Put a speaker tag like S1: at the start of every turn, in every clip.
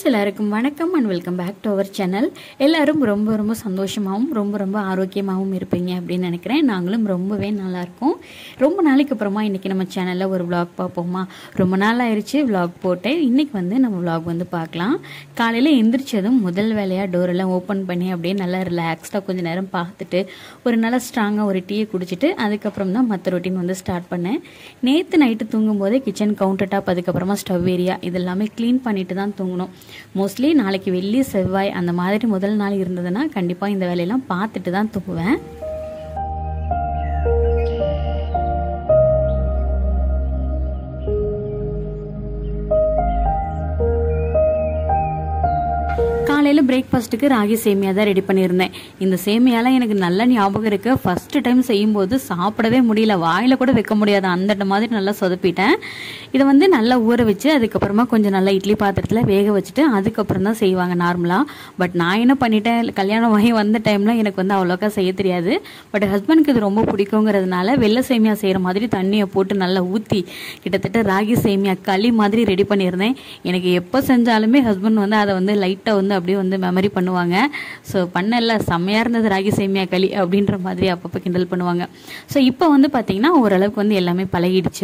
S1: friends எல்லாருக்கும் வணக்கம் and welcome back to our channel எல்லாரும் ரொம்ப ரொம்ப சந்தோஷமாகவும் ரொம்ப ரொம்ப ஆரோக்கியமாகவும் இருப்பீங்க அப்படின்னு நினைக்கிறேன் நாங்களும் ரொம்பவே நல்லா இருக்கோம் ரொம்ப நாளைக்கு அப்புறமா இன்றைக்கி நம்ம சேனலில் ஒரு vlog பார்ப்போமா ரொம்ப நாள் ஆயிடுச்சு vlog போட்டேன் இன்றைக்கி வந்து நம்ம vlog வந்து பார்க்கலாம் காலையில் எந்திரிச்சதும் முதல் வேலையாக டோரெல்லாம் ஓப்பன் பண்ணி அப்படியே நல்லா ரிலாக்ஸ்டாக கொஞ்சம் நேரம் பார்த்துட்டு ஒரு நல்லா ஸ்ட்ராங்காக ஒரு டீயை குடிச்சிட்டு அதுக்கப்புறம் தான் மற்ற ரொட்டீன் வந்து ஸ்டார்ட் பண்ணேன் நேற்று நைட்டு தூங்கும்போதே கிச்சன் கவுண்டர் டாப் அதுக்கப்புறமா ஸ்டவ் ஏரியா இதெல்லாமே க்ளீன் பண்ணிட்டு தான் தூங்கணும் மோஸ்ட்லி நாளைக்கு வெள்ளி செவ்வாய் அந்த மாதிரி முதல் நாள் இருந்ததுன்னா கண்டிப்பாக இந்த வேலையெல்லாம் பார்த்துட்டு தான் தூங்குவேன் காலையில் பிரேக்ஃபாஸ்ட்டுக்கு ராகி சேமியா தான் ரெடி பண்ணியிருந்தேன் இந்த சேமியாலாம் எனக்கு நல்ல ஞாபகம் இருக்கு ஃபர்ஸ்ட் டைம் செய்யும்போது சாப்பிடவே முடியல வாயில் கூட வைக்க முடியாது அந்த மாதிரி நல்லா சொதப்பிட்டேன் இதை வந்து நல்லா ஊற வச்சு அதுக்கப்புறமா கொஞ்சம் நல்லா இட்லி பாத்திரத்தில் வேக வச்சுட்டு அதுக்கப்புறம் தான் செய்வாங்க நார்மலாக பட் நான் என்ன பண்ணிட்டேன் கல்யாணம் ஆகி வந்த டைமில் எனக்கு வந்து அவ்வளோக்கா செய்ய தெரியாது பட் ஹஸ்பண்டுக்கு இது ரொம்ப பிடிக்குங்கிறதுனால வெள்ளை சேமியா செய்கிற மாதிரி தண்ணியை போட்டு நல்லா ஊற்றி கிட்டத்தட்ட ராகி சேமியா களி மாதிரி ரெடி பண்ணியிருந்தேன் எனக்கு எப்போ செஞ்சாலுமே ஹஸ்பண்ட் வந்து அதை வந்து லைட்டாக வந்து அப்படியே வந்து மெமரி பண்ணுவாங்க ஸோ பண்ணல செம்மையாக இருந்தது ராகி சேமியா களி அப்படின்ற மாதிரி அப்பப்போ கிண்டல் பண்ணுவாங்க ஸோ இப்போ வந்து பார்த்தீங்கன்னா ஓரளவுக்கு வந்து எல்லாமே பழகிடுச்சு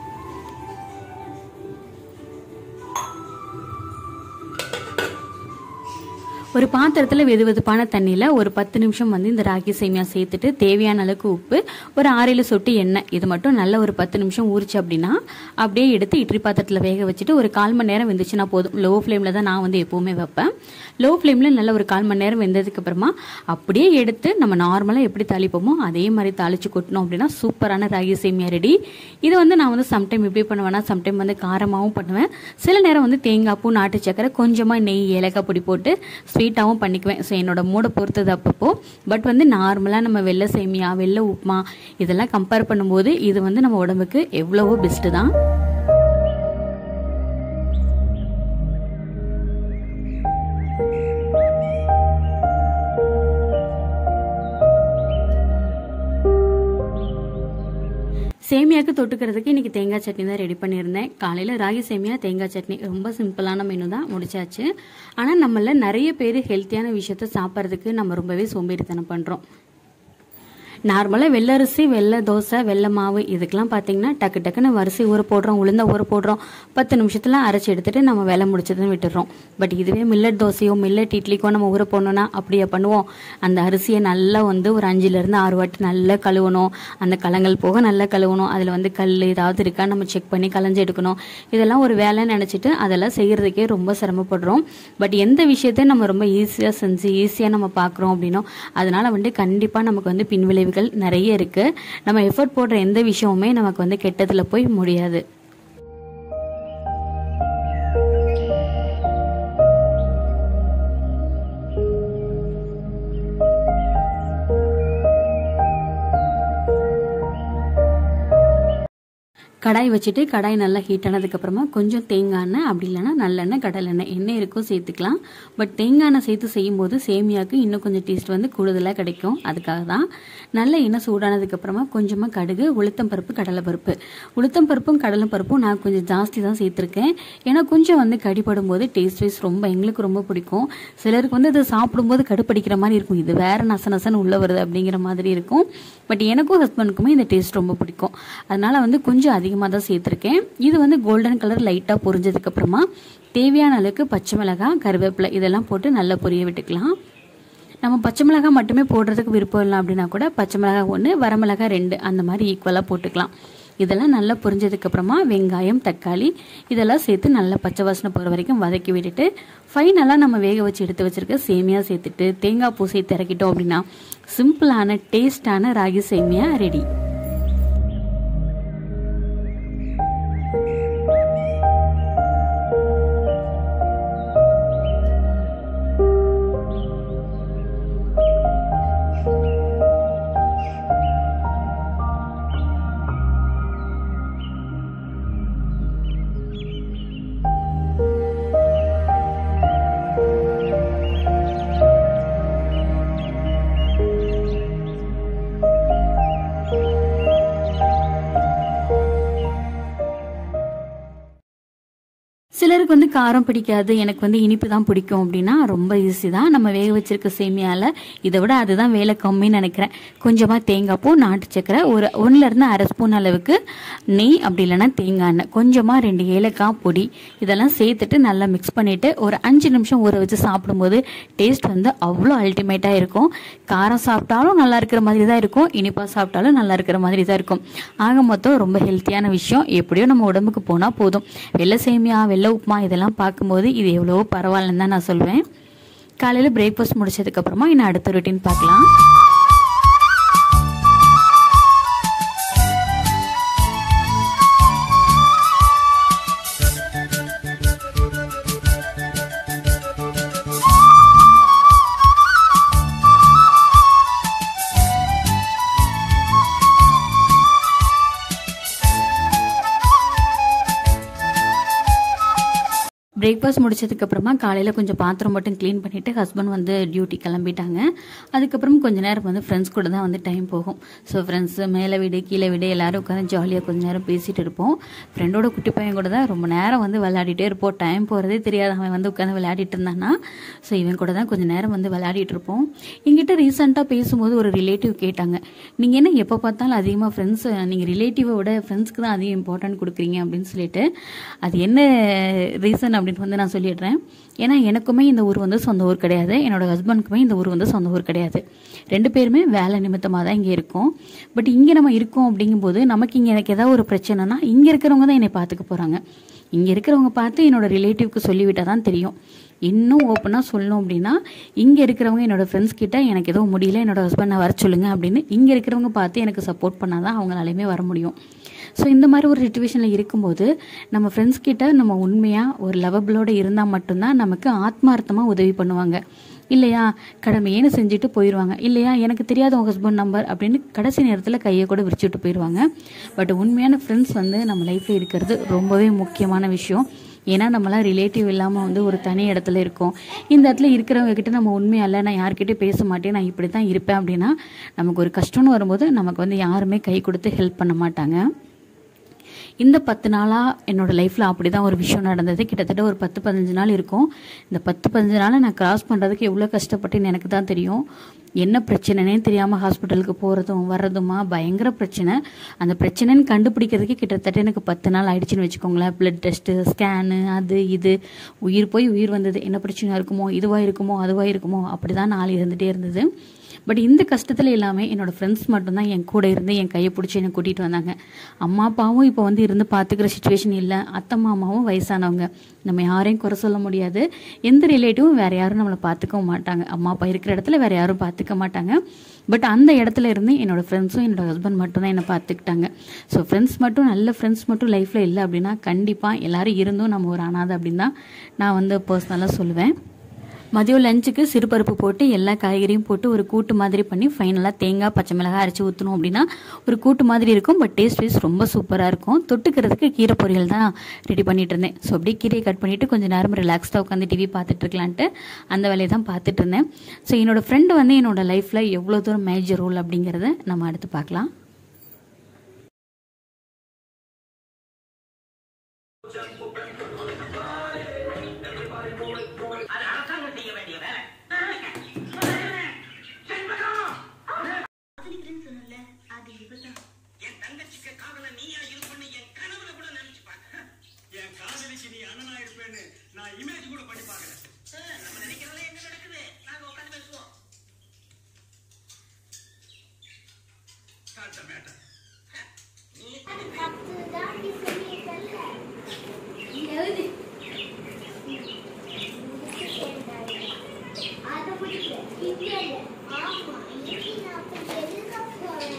S1: ஒரு பாத்திரத்தில் வெது வெதுப்பான தண்ணியில் ஒரு பத்து நிமிஷம் வந்து இந்த ராகி சேமியா சேர்த்துட்டு தேவையான அளவுக்கு உப்பு ஒரு ஆறில் சொட்டு எண்ணெய் இது மட்டும் நல்ல ஒரு பத்து நிமிஷம் ஊறிச்சு அப்படின்னா அப்படியே எடுத்து இட்லி பாத்திரத்தில் வேக வச்சுட்டு ஒரு கால் மணி நேரம் வெந்துச்சுன்னா போதும் லோ ஃப்ளேமில் தான் நான் வந்து எப்போவுமே வைப்பேன் லோ ஃப்ளேமில் நல்ல ஒரு கால் மணி நேரம் வெந்ததுக்கு அப்புறமா அப்படியே எடுத்து நம்ம நார்மலாக எப்படி தாளிப்போமோ அதே மாதிரி தாளிச்சு கொட்டணும் அப்படின்னா சூப்பரான ராகி சேமியா ரெடி இது வந்து நான் வந்து சம்டைம் எப்படி பண்ணுவேன்னா சம்டைம் வந்து காரமாகவும் பண்ணுவேன் சில நேரம் வந்து தேங்காய் பூ நாட்டு சக்கரை கொஞ்சமாக நெய் ஏலக்காய் பொடி போட்டு ஸ்வீட்டாகவும் பண்ணிக்குவேன் ஸோ என்னோட மூடை பொறுத்தது அப்பப்போ பட் வந்து நார்மலாக நம்ம வெள்ளை சேமியா வெள்ளை உப்புமா இதெல்லாம் கம்பேர் பண்ணும்போது இது வந்து நம்ம உடம்புக்கு எவ்வளவோ பெஸ்ட்டு தான் சேமியாவுக்கு தொட்டுக்கிறதுக்கு இன்றைக்கி தேங்காய் சட்னி தான் ரெடி பண்ணியிருந்தேன் காலையில் ராகி சேமியா தேங்காய் சட்னி ரொம்ப சிம்பிளான மெனு தான் முடிச்சாச்சு ஆனால் நம்மள நிறைய பேர் ஹெல்த்தியான விஷயத்த சாப்பிட்றதுக்கு நம்ம ரொம்பவே சோம்பேறித்தனம் பண்ணுறோம் நார்மலாக வெள்ளரிசி வெள்ளை தோசை வெள்ளை மாவு இதுக்கெல்லாம் பார்த்தீங்கன்னா டக்கு டக்குன்னு வரிசை ஊற போடுறோம் உளுந்த ஊற போடுறோம் பத்து நிமிஷத்தில் அரைச்சி எடுத்துட்டு நம்ம வேலை முடிச்சதுன்னு விட்டுறோம் பட் இதுவே மில்லட் தோசையோ மில்லட் இட்லிக்கோ நம்ம ஊற போடணும்னா அப்படியே பண்ணுவோம் அந்த அரிசியை நல்லா வந்து ஒரு அஞ்சுலேருந்து ஆறு வாட்டி நல்லா கழுவணும் அந்த கலங்கள் போக நல்லா கழுவணும் அதில் வந்து கல் ஏதாவது இருக்கா நம்ம செக் பண்ணி களைஞ்சு எடுக்கணும் இதெல்லாம் ஒரு வேலைன்னு நினச்சிட்டு அதெல்லாம் செய்கிறதுக்கே ரொம்ப சிரமப்படுறோம் பட் எந்த விஷயத்தையும் நம்ம ரொம்ப ஈஸியாக செஞ்சு ஈஸியாக நம்ம பார்க்குறோம் அப்படின்னோ அதனால் வந்துட்டு கண்டிப்பாக நமக்கு வந்து பின்விளைவுகள் நிறைய இருக்குது நம்ம எஃபர்ட் போடுற எந்த விஷயமுமே நமக்கு வந்து கெட்டதில் போய் முடியாது கடாய் வச்சுட்டு கடாய் நல்லா ஹீட் ஆனதுக்கப்புறமா கொஞ்சம் தேங்காய் எண்ணெய் அப்படி இல்லைன்னா நல்லெண்ணெய் கடலெண்ணெய் எண்ணெய் இருக்கோ சேர்த்துக்கலாம் பட் தேங்காய் எண்ணெய் சேர்த்து செய்யும்போது சேமியாவுக்கு இன்னும் கொஞ்சம் டேஸ்ட் வந்து கூடுதலாக கிடைக்கும் அதுக்காக தான் நல்ல எண்ணெய் சூடானதுக்கப்புறமா கொஞ்சமாக கடுகு உளுத்தம் பருப்பு கடலை பருப்பு உளுத்தம் பருப்பும் கடலை பருப்பும் நான் கொஞ்சம் ஜாஸ்தி தான் சேர்த்துருக்கேன் ஏன்னா கொஞ்சம் வந்து கடிப்படும் போது டேஸ்ட் வைஸ் ரொம்ப எங்களுக்கு ரொம்ப பிடிக்கும் சிலருக்கு வந்து இது சாப்பிடும்போது கடுப்படிக்கிற மாதிரி இருக்கும் இது வேற நச நசன்னு உள்ள வருது அப்படிங்கிற மாதிரி இருக்கும் பட் எனக்கும் ஹஸ்பண்டுக்குமே இந்த டேஸ்ட் ரொம்ப பிடிக்கும் அதனால வந்து கொஞ்சம் அதிகமாக தான் சேர்த்துருக்கேன் இது வந்து கோல்டன் கலர் லைட்டாக பொரிஞ்சதுக்கப்புறமா தேவையான அளவுக்கு பச்சை மிளகாய் கருவேப்பிலை இதெல்லாம் போட்டு நல்லா பொரிய விட்டுக்கலாம் நம்ம பச்சை மிளகாய் மட்டுமே போடுறதுக்கு விருப்பம் இல்லை அப்படின்னா கூட பச்சை மிளகாய் ஒன்று வரமிளகாய் ரெண்டு அந்த மாதிரி ஈக்குவலாக போட்டுக்கலாம் இதெல்லாம் நல்லா பொரிஞ்சதுக்கப்புறமா வெங்காயம் தக்காளி இதெல்லாம் சேர்த்து நல்லா பச்சை வாசனை போகிற வரைக்கும் வதக்கி விட்டுட்டு ஃபைனலாக நம்ம வேக வச்சு எடுத்து வச்சுருக்க சேமியா சேர்த்துட்டு தேங்காய் பூ சேர்த்து இறக்கிட்டோம் அப்படின்னா சிம்பிளான டேஸ்டான ராகி சேமியா ரெடி சிலருக்கு வந்து காரம் பிடிக்காது எனக்கு வந்து இனிப்பு தான் பிடிக்கும் அப்படின்னா ரொம்ப ஈஸி தான் நம்ம வேக வச்சிருக்க சேமியால இதை விட அதுதான் வேலை கம்மின்னு நினைக்கிறேன் கொஞ்சமாக தேங்காய் பூ நாட்டு சக்கரை ஒரு ஒன்றுலேருந்து அரை ஸ்பூன் அளவுக்கு நெய் அப்படி இல்லைன்னா தேங்காய் எண்ணெய் கொஞ்சமாக ரெண்டு ஏலக்காய் பொடி இதெல்லாம் சேர்த்துட்டு நல்லா மிக்ஸ் பண்ணிட்டு ஒரு அஞ்சு நிமிஷம் ஊற வச்சு சாப்பிடும்போது டேஸ்ட் வந்து அவ்வளோ அல்டிமேட்டாக இருக்கும் காரம் சாப்பிட்டாலும் நல்லா இருக்கிற மாதிரி தான் இருக்கும் இனிப்பாக சாப்பிட்டாலும் நல்லா இருக்கிற மாதிரி தான் இருக்கும் ஆக மொத்தம் ரொம்ப ஹெல்த்தியான விஷயம் எப்படியோ நம்ம உடம்புக்கு போனால் போதும் வெள்ளை சேமியா வெள்ளை உப்புமா இதெல்லாம் பார்க்கும்போது இது எவ்வளவோ பரவாயில்லன்னு தான் நான் சொல்வேன் காலையில் பிரேக்ஃபாஸ்ட் முடிச்சதுக்கப்புறமா இன்னும் அடுத்த ரொட்டீன் பார்க்கலாம் பிரேக்ஃபாஸ்ட் முடிச்சதுக்கப்புறமா காலையில் கொஞ்சம் பாத்திரம் மட்டும் க்ளீன் பண்ணிவிட்டு ஹஸ்பண்ட் வந்து டியூட்டி கிளம்பிட்டாங்க அதுக்கப்புறம் கொஞ்ச நேரம் வந்து ஃப்ரெண்ட்ஸ் கூட தான் வந்து டைம் போகும் ஸோ ஃப்ரெண்ட்ஸு மேலே வீடு கீழே வீடு எல்லாரும் உட்காந்து ஜாலியாக கொஞ்ச நேரம் பேசிகிட்டு இருப்போம் ஃப்ரெண்டோட குட்டி பையன் கூட தான் ரொம்ப நேரம் வந்து விளையாடிட்டே இருப்போம் டைம் போகிறதே தெரியாது அவன் வந்து உட்காந்து விளையாடிட்டு இருந்தானா ஸோ இவன் கூட தான் கொஞ்சம் நேரம் வந்து விளையாடிட்டு இருப்போம் எங்கிட்ட ரீசெண்டாக பேசும்போது ஒரு ரிலேட்டிவ் கேட்டாங்க நீங்கள் என்ன எப்போ பார்த்தாலும் அதிகமாக ஃப்ரெண்ட்ஸ் நீங்கள் ரிலேட்டிவை விட ஃப்ரெண்ட்ஸ்க்கு தான் அதிகம் இம்பார்ட்டன்ட் கொடுக்குறீங்க அப்படின்னு சொல்லிட்டு அது என்ன ரீசன் அப்படின்னு வந்து நான் சொல்லிடுறேன் ஏன்னா எனக்குமே இந்த ஊர் வந்து சொந்த ஊர் கிடையாது என்னோட ஹஸ்பண்டுக்குமே இந்த ஊர் வந்து சொந்த ஊர் கிடையாது ரெண்டு பேருமே வேலை நிமித்தமாக தான் இங்கே இருக்கோம் பட் இங்கே நம்ம இருக்கோம் அப்படிங்கும்போது நமக்கு இங்கே எனக்கு ஏதாவது ஒரு பிரச்சனைனா இங்கே இருக்கிறவங்க தான் என்னை பார்த்துக்க போகிறாங்க இங்கே இருக்கிறவங்க பார்த்து என்னோட ரிலேட்டிவ்க்கு சொல்லிவிட்டால் தான் தெரியும் இன்னும் ஓப்பனாக சொல்லணும் அப்படின்னா இங்கே இருக்கிறவங்க என்னோட ஃப்ரெண்ட்ஸ் கிட்ட எனக்கு எதுவும் முடியல என்னோட ஹஸ்பண்டை வர சொல்லுங்க அப்படின்னு இங்கே இருக்கிறவங்க பார்த்து எனக்கு சப்போர்ட் பண்ணாதான் அவங்களாலையுமே வர முடியும் ஸோ இந்த மாதிரி ஒரு சுச்சுவேஷனில் இருக்கும்போது நம்ம ஃப்ரெண்ட்ஸ் கிட்ட நம்ம உண்மையாக ஒரு லவபிளோட இருந்தால் மட்டும்தான் நமக்கு ஆத்மார்த்தமாக உதவி பண்ணுவாங்க இல்லையா கடமையேன்னு செஞ்சுட்டு போயிடுவாங்க இல்லையா எனக்கு தெரியாத உங்கள் ஹஸ்பண்ட் நம்பர் அப்படின்னு கடைசி நேரத்தில் கையை கூட விரிச்சுட்டு போயிடுவாங்க பட் உண்மையான ஃப்ரெண்ட்ஸ் வந்து நம்ம லைஃப்பில் இருக்கிறது ரொம்பவே முக்கியமான விஷயம் ஏன்னா நம்மளாம் ரிலேட்டிவ் இல்லாமல் வந்து ஒரு தனி இடத்துல இருக்கோம் இந்த இடத்துல இருக்கிறவங்க கிட்ட நம்ம உண்மையால நான் யார்கிட்டயும் பேச மாட்டேன் நான் இப்படி தான் இருப்பேன் அப்படின்னா நமக்கு ஒரு கஷ்டம்னு வரும்போது நமக்கு வந்து யாருமே கை கொடுத்து ஹெல்ப் பண்ண மாட்டாங்க இந்த பத்து நாளாக என்னோட லைஃப்பில் அப்படி தான் ஒரு விஷயம் நடந்தது கிட்டத்தட்ட ஒரு பத்து பதினஞ்சு நாள் இருக்கும் இந்த பத்து பதினஞ்சு நாளை நான் கிராஸ் பண்ணுறதுக்கு எவ்வளோ கஷ்டப்பட்டேன்னு எனக்கு தான் தெரியும் என்ன பிரச்சனைனே தெரியாமல் ஹாஸ்பிட்டலுக்கு போகிறதும் வர்றதுமா பயங்கர பிரச்சனை அந்த பிரச்சனைன்னு கண்டுபிடிக்கிறதுக்கு கிட்டத்தட்ட எனக்கு பத்து நாள் ஆயிடுச்சுன்னு வச்சுக்கோங்களேன் பிளட் டெஸ்ட்டு ஸ்கேனு அது இது உயிர் போய் உயிர் வந்தது என்ன பிரச்சனையாக இருக்குமோ இதுவாக இருக்குமோ அதுவாக இருக்குமோ அப்படி தான் நாள் இருந்துகிட்டே இருந்தது பட் இந்த கஷ்டத்தில் எல்லாமே என்னோட ஃப்ரெண்ட்ஸ் மட்டும்தான் என் கூட இருந்து என் கையை பிடிச்சி என்னை கூட்டிகிட்டு வந்தாங்க அம்மா அப்பாவும் இப்போ வந்து இருந்து பார்த்துக்கிற சுச்சுவேஷன் இல்லை அத்தை மாமாவும் வயசானவங்க நம்ம யாரையும் குறை சொல்ல முடியாது எந்த ரிலேட்டிவும் வேற யாரும் நம்மளை பார்த்துக்கவும் மாட்டாங்க அம்மா அப்பா இருக்கிற இடத்துல வேற யாரும் பார்த்துக்க மாட்டாங்க பட் அந்த இடத்துல இருந்து என்னோட ஃப்ரெண்ட்ஸும் என்னோட ஹஸ்பண்ட் மட்டும் தான் என்னை பார்த்துக்கிட்டாங்க ஸோ ஃப்ரெண்ட்ஸ் மட்டும் நல்ல ஃப்ரெண்ட்ஸ் மட்டும் லைஃப்பில் இல்லை அப்படின்னா கண்டிப்பாக எல்லாரும் இருந்தும் நம்ம ஒரு அனாதை அப்படின்னு தான் நான் வந்து பர்சனலாக சொல்லுவேன் மதியம் லஞ்சுக்கு சிறுபருப்பு போட்டு எல்லா காய்கறியும் போட்டு ஒரு கூட்டு மாதிரி பண்ணி ஃபைனலாக தேங்காய் பச்சை மிளகாய் அரைச்சி ஊற்றணும் அப்படின்னா ஒரு கூட்டு மாதிரி இருக்கும் பட் டேஸ்ட் வைஸ் ரொம்ப சூப்பராக இருக்கும் தொட்டுக்கிறதுக்கு கீரை பொரியல் தான் ரெடி பண்ணிட்டு இருந்தேன் ஸோ அப்படியே கீரையை கட் பண்ணிவிட்டு கொஞ்சம் நேரம் ரிலாக்ஸ்டாக உட்காந்து டிவி பார்த்துட்டு இருக்கலான்ட்டு அந்த வேலையை தான் பார்த்துட்டு இருந்தேன் ஸோ என்னோட ஃப்ரெண்டு வந்து என்னோட லைஃப்பில் எவ்வளோ தூரம் மேஜர் ரோல் அப்படிங்கிறத நம்ம அடுத்து பார்க்கலாம்
S2: அது அரசாங்கம் செய்ய வேண்டிய வேலை
S3: காதலிக்கிறேன்னு சொன்னல அது இவதான்
S2: என் தங்கச்சிக்கு காதல நீயா இருப்பன்னு என் கனவுல கூட நினைச்சு பார்க்க
S4: என் காதலிக்கு நீ அண்ணனா இருப்பேன்னு நான் இமேஜ் கூட பண்ணி பார்க்கறேன்
S2: நம்ம நினைக்கிறதெல்லாம் என்ன நடக்குது நாங்க உட்காந்து பேசுவோம்
S4: ஸ்டார்ட் த மேட்டர்
S3: அது தப்பு தான் நீ சொல்லியிருக்கல்ல
S5: எழுதி
S3: அதை முடிக்க இல்ல இல்ல ஆமா இன்னைக்கு நான் அப்ப எதுக்க போறேன்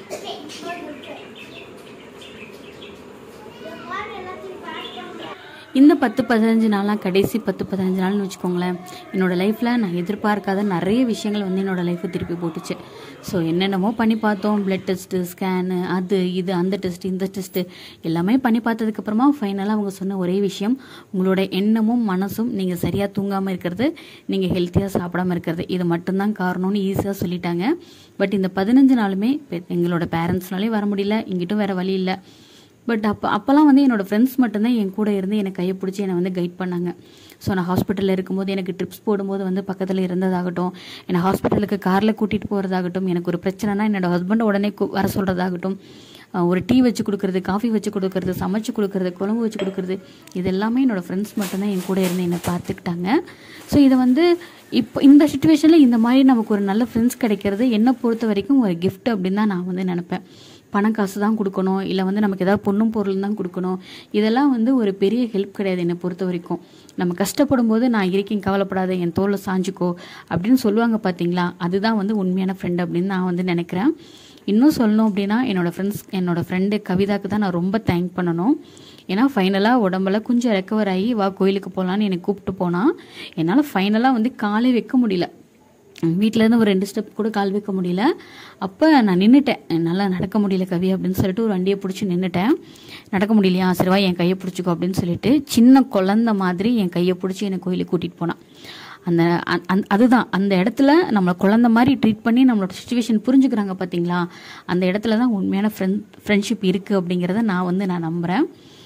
S3: எல்லாத்தையும் பார்க்க
S1: இந்த பத்து பதினஞ்சு நாளாக கடைசி பத்து பதினஞ்சு நாள்னு வச்சுக்கோங்களேன் என்னோட லைஃப்பில் நான் எதிர்பார்க்காத நிறைய விஷயங்கள் வந்து என்னோட லைஃப்பை திருப்பி போட்டுச்சு ஸோ என்னென்னமோ பண்ணி பார்த்தோம் பிளட் டெஸ்ட்டு ஸ்கேனு அது இது அந்த டெஸ்ட் இந்த டெஸ்ட்டு எல்லாமே பண்ணி பார்த்ததுக்கப்புறமா ஃபைனலாக அவங்க சொன்ன ஒரே விஷயம் உங்களோட எண்ணமும் மனசும் நீங்கள் சரியாக தூங்காமல் இருக்கிறது நீங்கள் ஹெல்த்தியாக சாப்பிடாம இருக்கிறது இது மட்டும்தான் காரணம்னு ஈஸியாக சொல்லிட்டாங்க பட் இந்த பதினஞ்சு நாளுமே பெ- எங்களோட பேரண்ட்ஸ்னாலே வர முடியல இங்கிட்டும் வேறு வழி இல்லை பட் அப்போ அப்போல்லாம் வந்து என்னோட ஃப்ரெண்ட்ஸ் மட்டும்தான் என் கூட இருந்து என்னை கையை பிடிச்சி என்னை வந்து கைட் பண்ணாங்க ஸோ நான் ஹாஸ்பிட்டலில் இருக்கும்போது எனக்கு ட்ரிப்ஸ் போடும்போது வந்து பக்கத்தில் இருந்ததாகட்டும் என்னை ஹாஸ்பிட்டலுக்கு காரில் கூட்டிகிட்டு போகிறதாகட்டும் எனக்கு ஒரு பிரச்சனைனா என்னோட ஹஸ்பண்டை உடனே கூ- வர சொல்கிறதாகட்டும் ஒரு டீ வச்சு கொடுக்குறது காஃபி வச்சு கொடுக்குறது சமைச்சு கொடுக்குறது குழம்பு வச்சு கொடுக்குறது இது எல்லாமே என்னோட ஃப்ரெண்ட்ஸ் மட்டும்தான் என் கூட இருந்து என்னை பார்த்துக்கிட்டாங்க ஸோ இதை வந்து இப்போ இந்த சுச்சுவேஷனில் இந்த மாதிரி நமக்கு ஒரு நல்ல ஃப்ரெண்ட்ஸ் கிடைக்கிறது என்னை பொறுத்த வரைக்கும் ஒரு gift அப்படின்னு தான் நான் வந்து நினப்பேன் பணம் காசு தான் கொடுக்கணும் இல்லை வந்து நமக்கு ஏதாவது பொண்ணும் பொருள் தான் கொடுக்கணும் இதெல்லாம் வந்து ஒரு பெரிய ஹெல்ப் கிடையாது என்னை பொறுத்த வரைக்கும் நம்ம கஷ்டப்படும் போது நான் இருக்கேன் கவலைப்படாத என் தோளில் சாஞ்சுக்கோ அப்படின்னு சொல்லுவாங்க பார்த்தீங்களா அதுதான் வந்து உண்மையான ஃப்ரெண்ட் அப்படின்னு நான் வந்து நினைக்கிறேன் இன்னும் சொல்லணும் அப்படின்னா என்னோட ஃப்ரெண்ட்ஸ் என்னோட ஃப்ரெண்டு கவிதாக்கு தான் நான் ரொம்ப தேங்க் பண்ணணும் ஏன்னா ஃபைனலாக உடம்புல கொஞ்சம் ரெக்கவர் ஆகி வா கோயிலுக்கு போகலான்னு என்னை கூப்பிட்டு போனால் என்னால் ஃபைனலாக வந்து காலே வைக்க முடியல வீட்டில் இருந்து ஒரு ரெண்டு ஸ்டெப் கூட கால் வைக்க முடியல அப்போ நான் நின்றுட்டேன் என்னால் நடக்க முடியல கவி அப்படின்னு சொல்லிட்டு ஒரு வண்டியை பிடிச்சி நின்றுட்டேன் நடக்க முடியலையா சரிவா என் கையை பிடிச்சிக்கோ அப்படின்னு சொல்லிட்டு சின்ன குழந்த மாதிரி என் கையை பிடிச்சி என்னை கோயிலுக்கு கூட்டிகிட்டு போனான் அந்த அ- அந்த- அதுதான் அந்த இடத்துல நம்மளை குழந்த மாதிரி ட்ரீட் பண்ணி நம்மளோட சுச்சுவேஷன் புரிஞ்சுக்கிறாங்க பார்த்தீங்களா அந்த இடத்துல தான் உண்மையான ஃப்ரெண்ட் ஃப்ரெண்ட்ஷிப் இருக்குது அப்படிங்கிறத நான் வந்து நான் நம்புகிறேன்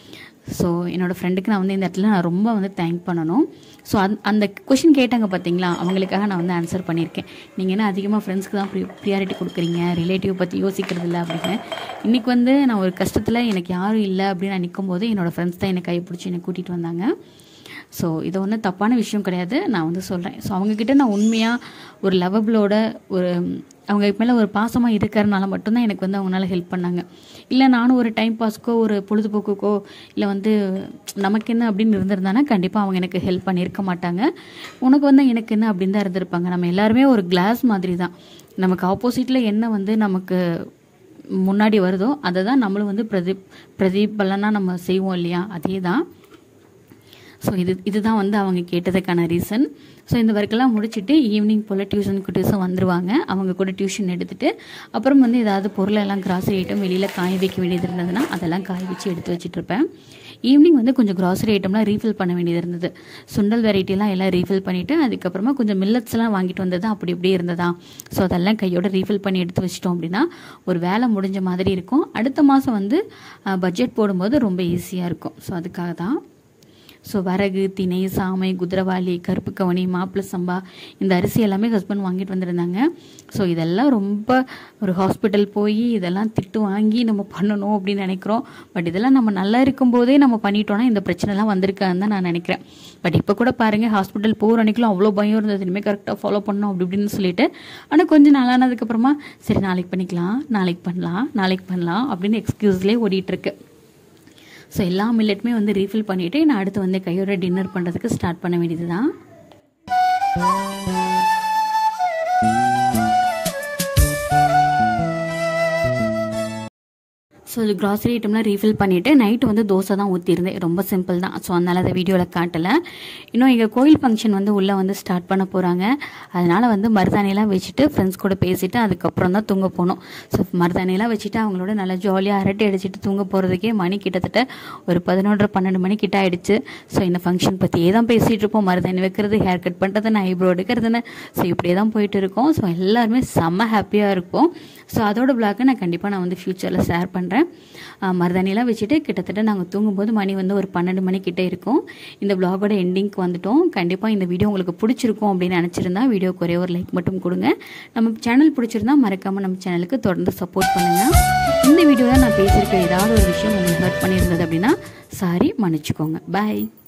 S1: ஸோ என்னோடய ஃப்ரெண்டுக்கு நான் வந்து இந்த இடத்துல நான் ரொம்ப வந்து தேங்க் பண்ணணும் ஸோ அந் அந்த கொஷின் கேட்டாங்க பார்த்தீங்களா அவங்களுக்காக நான் வந்து ஆன்சர் பண்ணியிருக்கேன் நீங்கள் என்ன அதிகமாக ஃப்ரெண்ட்ஸ்க்கு தான் ப்ரியாரிட்டி கொடுக்குறீங்க ரிலேட்டிவ் பற்றி யோசிக்கிறது இல்லை அப்படின்னு இன்றைக்கி வந்து நான் ஒரு கஷ்டத்தில் எனக்கு யாரும் இல்லை அப்படின்னு நான் நிற்கும் போது என்னோடய ஃப்ரெண்ட்ஸ் தான் என்னை கையை பிடிச்சி என்னை கூட்டிகிட்டு வந்தாங்க ஸோ இது ஒன்றும் தப்பான விஷயம் கிடையாது நான் வந்து சொல்கிறேன் ஸோ அவங்கக்கிட்ட நான் உண்மையாக ஒரு லவபிளோட ஒரு அவங்க மேலே ஒரு பாசமாக இருக்கிறனால மட்டும்தான் எனக்கு வந்து அவங்களால ஹெல்ப் பண்ணாங்க இல்லை நானும் ஒரு டைம் பாஸ்க்கோ ஒரு பொழுதுபோக்குக்கோ இல்லை வந்து நமக்கு என்ன அப்படின்னு இருந்திருந்தானா கண்டிப்பாக அவங்க எனக்கு ஹெல்ப் பண்ணியிருக்க மாட்டாங்க உனக்கு வந்து எனக்கு என்ன அப்படின்னு தான் இருந்திருப்பாங்க நம்ம எல்லாருமே ஒரு கிளாஸ் மாதிரி தான் நமக்கு ஆப்போசிட்டில் என்ன வந்து நமக்கு முன்னாடி வருதோ அதை தான் நம்மளும் வந்து பிரதி பிரதிபலனாக நம்ம செய்வோம் இல்லையா அதே தான் ஸோ இது இதுதான் வந்து அவங்க கேட்டதுக்கான ரீசன் ஸோ இந்த ஒர்க்கெல்லாம் முடிச்சுட்டு ஈவினிங் போல் டியூஷன் குட்டீஸும் வந்துருவாங்க அவங்க கூட டியூஷன் எடுத்துட்டு அப்புறம் வந்து ஏதாவது பொருளெல்லாம் கிராசரி ஐட்டம் வெளியில் காய வைக்க வேண்டியது இருந்ததுன்னா அதெல்லாம் காய வச்சு எடுத்து வச்சுட்டு இருப்பேன் ஈவினிங் வந்து கொஞ்சம் கிராசரி ஐட்டம்லாம் ரீஃபில் பண்ண வேண்டியது இருந்தது சுண்டல் வெரைட்டிலாம் எல்லாம் ரீஃபில் பண்ணிவிட்டு அதுக்கப்புறமா கொஞ்சம் மில்லட்ஸ்லாம் வாங்கிட்டு வந்தது அப்படி இப்படி இருந்ததா ஸோ அதெல்லாம் கையோட ரீஃபில் பண்ணி எடுத்து வச்சிட்டோம் அப்படின்னா ஒரு வேலை முடிஞ்ச மாதிரி இருக்கும் அடுத்த மாதம் வந்து பட்ஜெட் போடும்போது ரொம்ப ஈஸியாக இருக்கும் ஸோ அதுக்காக தான் ஸோ வரகு திணை சாமை குதிரவாளி கருப்பு கவனி மாப்பிள்ளை சம்பா இந்த அரிசி எல்லாமே ஹஸ்பண்ட் வாங்கிட்டு வந்திருந்தாங்க ஸோ இதெல்லாம் ரொம்ப ஒரு ஹாஸ்பிட்டல் போய் இதெல்லாம் திட்டு வாங்கி நம்ம பண்ணணும் அப்படின்னு நினைக்கிறோம் பட் இதெல்லாம் நம்ம நல்லா இருக்கும்போதே நம்ம பண்ணிட்டோம்னா இந்த பிரச்சனைலாம் வந்திருக்கான்னு தான் நான் நினைக்கிறேன் பட் இப்போ கூட பாருங்கள் ஹாஸ்பிட்டல் போகிற அன்னைக்குலாம் அவ்வளோ பயம் இருந்தது இனிமேல் கரெக்டாக ஃபாலோ பண்ணணும் அப்படி இப்படின்னு சொல்லிட்டு ஆனால் கொஞ்சம் நாளானதுக்கப்புறமா சரி நாளைக்கு பண்ணிக்கலாம் நாளைக்கு பண்ணலாம் நாளைக்கு பண்ணலாம் அப்படின்னு எக்ஸ்கியூஸ்லேயே ஓடிட்டுருக்கு ஸோ எல்லா மில்லட்டுமே வந்து ரீஃபில் பண்ணிவிட்டு நான் அடுத்து வந்து கையோட டின்னர் பண்ணுறதுக்கு ஸ்டார்ட் பண்ண வேண்டியது தான் ஸோ இது கிராசரி ஐட்டம்லாம் ரீஃபில் பண்ணிவிட்டு நைட்டு வந்து தோசை தான் ஊற்றிருந்தேன் ரொம்ப சிம்பிள் தான் ஸோ அதனால் அதை வீடியோவில் காட்டலை இன்னும் எங்கள் கோயில் ஃபங்க்ஷன் வந்து உள்ளே வந்து ஸ்டார்ட் பண்ண போகிறாங்க அதனால் வந்து மருதாணியெல்லாம் வச்சுட்டு ஃப்ரெண்ட்ஸ் கூட பேசிட்டு அதுக்கப்புறம் தான் தூங்க போகணும் ஸோ மருதாணியெல்லாம் வச்சுட்டு அவங்களோட நல்லா ஜாலியாக அரட்டை அடிச்சுட்டு தூங்க போகிறதுக்கே மணி கிட்டத்தட்ட ஒரு பதினொன்றரை பன்னெண்டு மணி கிட்ட ஆயிடுச்சு ஸோ இந்த ஃபங்க்ஷன் பற்றியே தான் பேசிகிட்டு இருப்போம் மருதாணி வைக்கிறது ஹேர் கட் பண்ணுறது நான் ஐப்ரோ எடுக்கிறதுன்னு ஸோ இப்படியே தான் போயிட்டு இருக்கோம் ஸோ எல்லாருமே செம்ம ஹாப்பியாக இருப்போம் ஸோ அதோட பிளாக்கை நான் கண்டிப்பாக நான் வந்து ஃப்யூச்சரில் ஷேர் பண்ணுறேன் மருதாணியெல்லாம் வச்சுட்டு கிட்டத்தட்ட நாங்கள் தூங்கும்போது மணி வந்து ஒரு பன்னெண்டு மணி கிட்ட இருக்கும் இந்த பிளாகோட எண்டிங்க்கு வந்துட்டோம் கண்டிப்பாக இந்த வீடியோ உங்களுக்கு பிடிச்சிருக்கும் அப்படின்னு நினச்சிருந்தா வீடியோக்கு ஒரே ஒரு லைக் மட்டும் கொடுங்க நம்ம சேனல் பிடிச்சிருந்தா மறக்காமல் நம்ம சேனலுக்கு தொடர்ந்து சப்போர்ட் பண்ணுங்கள் இந்த வீடியோவில் நான் பேசியிருக்க ஏதாவது ஒரு விஷயம் உங்களுக்கு ஹர்ட் பண்ணியிருந்தது அப்படின்னா சாரி மன்னிச்சுக்கோங்க பாய்